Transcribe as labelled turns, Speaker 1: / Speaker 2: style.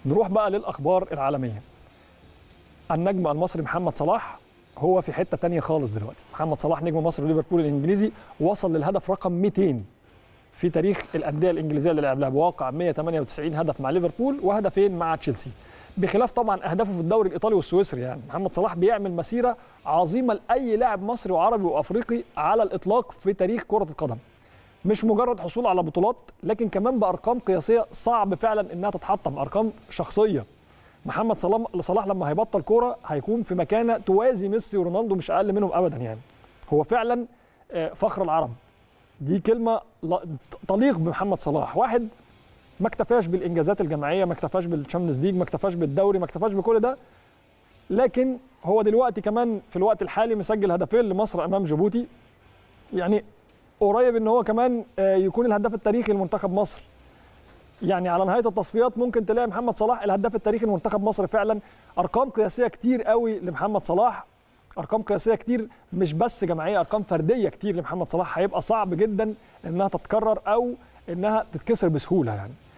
Speaker 1: نروح بقى للاخبار العالميه النجم المصري محمد صلاح هو في حته تانية خالص دلوقتي محمد صلاح نجم مصر وليفربول الانجليزي وصل للهدف رقم 200 في تاريخ الانديه الانجليزيه اللي لعب لها بواقع 198 هدف مع ليفربول وهدفين مع تشيلسي بخلاف طبعا اهدافه في الدوري الايطالي والسويسري يعني محمد صلاح بيعمل مسيره عظيمه لاي لاعب مصري وعربي وافريقي على الاطلاق في تاريخ كره القدم مش مجرد حصول على بطولات لكن كمان بارقام قياسيه صعب فعلا انها تتحطم ارقام شخصيه محمد صلاح صلاح لما هيبطل كوره هيكون في مكانه توازي ميسي ورونالدو مش اقل منهم ابدا يعني هو فعلا فخر العرب دي كلمه تليق بمحمد صلاح واحد ما اكتفاش بالانجازات الجماعيه ما اكتفاش بالشامبيونز ليج ما اكتفاش بالدوري ما اكتفاش بكل ده لكن هو دلوقتي كمان في الوقت الحالي مسجل هدفين لمصر امام جيبوتي يعني قريب ان هو كمان يكون الهداف التاريخي لمنتخب مصر يعني على نهايه التصفيات ممكن تلاقي محمد صلاح الهداف التاريخي لمنتخب مصر فعلا ارقام قياسيه كتير قوي لمحمد صلاح ارقام قياسيه كتير مش بس جماعيه ارقام فرديه كتير لمحمد صلاح هيبقى صعب جدا انها تتكرر او انها تتكسر بسهوله يعني